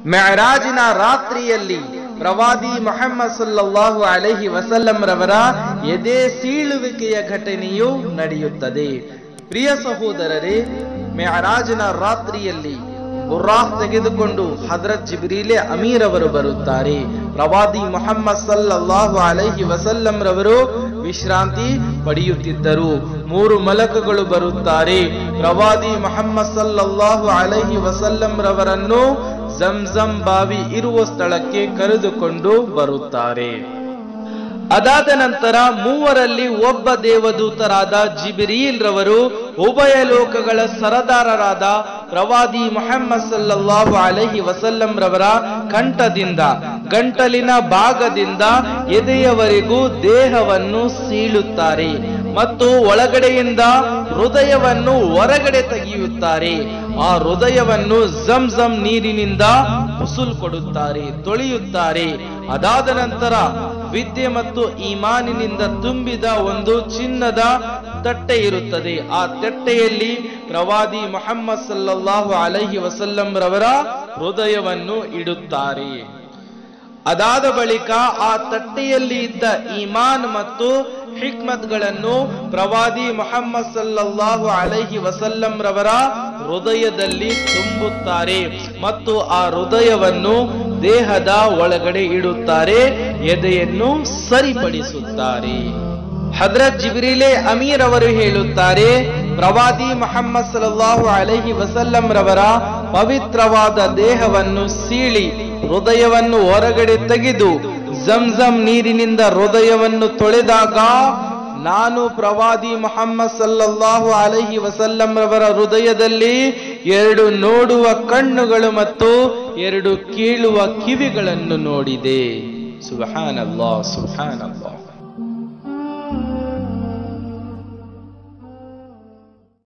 ಮೆಹರಾಜಿನ ರಾತ್ರಿಯಲ್ಲಿ ಪ್ರವಾದಿ ಮೊಹಮ್ಮದ್ ಸಲ್ಲಲ್ಲಾಹು ಅಲೈಹಿ ವಸಲ್ಲಂ ರವರ ಎದೆ ಸೀಳುವಿಕೆಯ ಘಟನೆಯು ನಡೆಯುತ್ತದೆ ಪ್ರಿಯ ಸಹೋದರರೇ ಮೆಹರಾಜಿನ ರಾತ್ರಿಯಲ್ಲಿ ಬುರ್ರಾಹ್ ತೆಗೆದುಕೊಂಡು ಹಜರತ್ ಜಿಬ್ರೀಲೆ ಅಮೀರ್ ಅವರು ಬರುತ್ತಾರೆ ಪ್ರವಾದಿ ಮೊಹಮ್ಮದ್ ಸಲ್ಲಲ್ಲಾಹು ಅಲೈಹಿ ವಸಲ್ಲಂ ರವರು ವಿಶ್ರಾಂತಿ ಪಡೆಯುತ್ತಿದ್ದರು ಮೂರು ಮಲಕಗಳು ಬರುತ್ತಾರೆ ಪ್ರವಾದಿ ಮೊಹಮ್ಮದ್ ಸಲ್ಲಲ್ಲಾಹು ಅಲೈಹಿ ವಸಲ್ಲಂ ರವರನ್ನು ಜಂಜಂ ಬಾವಿ ಇರುವ ಸ್ಥಳಕ್ಕೆ ಕರೆದುಕೊಂಡು ಬರುತ್ತಾರೆ ಅದಾದ ನಂತರ ಮೂವರಲ್ಲಿ ಒಬ್ಬ ದೇವದೂತರಾದ ಜಿಬಿರೀಲ್ ರವರು ಉಭಯ ಲೋಕಗಳ ಸರದಾರರಾದ ಪ್ರವಾದಿ ಮೊಹಮ್ಮದ್ ಸಲ್ಲಲ್ಲಾಹು ಅಲೈಹಿ ವಸಲ್ಲಂ ರವರ ಕಂಠದಿಂದ ಗಂಟಲಿನ ಭಾಗದಿಂದ ಎದೆಯವರೆಗೂ ದೇಹವನ್ನು ಸೀಳುತ್ತಾರೆ ಮತ್ತು ಒಳಗಡೆಯಿಂದ ಹೃದಯವನ್ನು ಹೊರಗಡೆ ತೆಗೆಯುತ್ತಾರೆ ಆ ಹೃದಯವನ್ನು ಜಮ್ ಜಮ್ ನೀರಿನಿಂದ ಉಸುಲ್ ಕೊಡುತ್ತಾರೆ ತೊಳೆಯುತ್ತಾರೆ ಅದಾದ ನಂತರ ವಿದ್ಯೆ ಮತ್ತು ಈಮಾನಿನಿಂದ ತುಂಬಿದ ಒಂದು ಚಿನ್ನದ ತಟ್ಟೆ ಇರುತ್ತದೆ ಆ ತಟ್ಟೆಯಲ್ಲಿ ಪ್ರವಾದಿ ಮೊಹಮ್ಮದ್ ಸಲ್ಲಲ್ಲಾಹು ಅಲೈಹಿ ವಸಲ್ಲಂ ರವರ ಹೃದಯವನ್ನು ಇಡುತ್ತಾರೆ ಅದಾದ ಬಳಿಕ ಆ ತಟ್ಟೆಯಲ್ಲಿ ಇದ್ದ ಈಮಾನ್ ಮತ್ತು ಹಿಕ್ಮತ್ಗಳನ್ನು ಪ್ರವಾದಿ ಮೊಹಮ್ಮದ್ ಸಲ್ಲಲ್ಲಾಹು ಅಲೈಹಿ ವಸಲ್ಲಂ ರವರ ಹೃದಯದಲ್ಲಿ ತುಂಬುತ್ತಾರೆ ಮತ್ತು ಆ ಹೃದಯವನ್ನು ದೇಹದ ಒಳಗಡೆ ಇಡುತ್ತಾರೆ ಎದೆಯನ್ನು ಸರಿಪಡಿಸುತ್ತಾರೆ ಹದ್ರತ್ ಜಿಬ್ರಿಲೆ ಅಮೀರ್ ಅವರು ಹೇಳುತ್ತಾರೆ ಪ್ರವಾದಿ ಮೊಹಮ್ಮದ್ ಸಲ್ಲಲ್ಲಾಹು ಅಲೈಹಿ ವಸಲ್ಲಂ ರವರ ಪವಿತ್ರವಾದ ದೇಹವನ್ನು ಸೀಳಿ ಹೃದಯವನ್ನು ಹೊರಗಡೆ ತೆಗೆದು ಜಂಜಂ ನೀರಿನಿಂದ ಹೃದಯವನ್ನು ತೊಳೆದಾಗ ನಾನು ಪ್ರವಾದಿ ಮೊಹಮ್ಮದ್ ಸಲ್ಲಲ್ಲಾಹು ಅಲೈಹಿ ವಸಲ್ಲಂ ರವರ ಹೃದಯದಲ್ಲಿ ಎರಡು ನೋಡುವ ಕಣ್ಣುಗಳು ಮತ್ತು ಎರಡು ಕೀಳುವ ಕಿವಿಗಳನ್ನು ನೋಡಿದೆ ಸುಬಹಾನಲ್ಲಾ ಸುಬಹಾನಲ್ಲಾ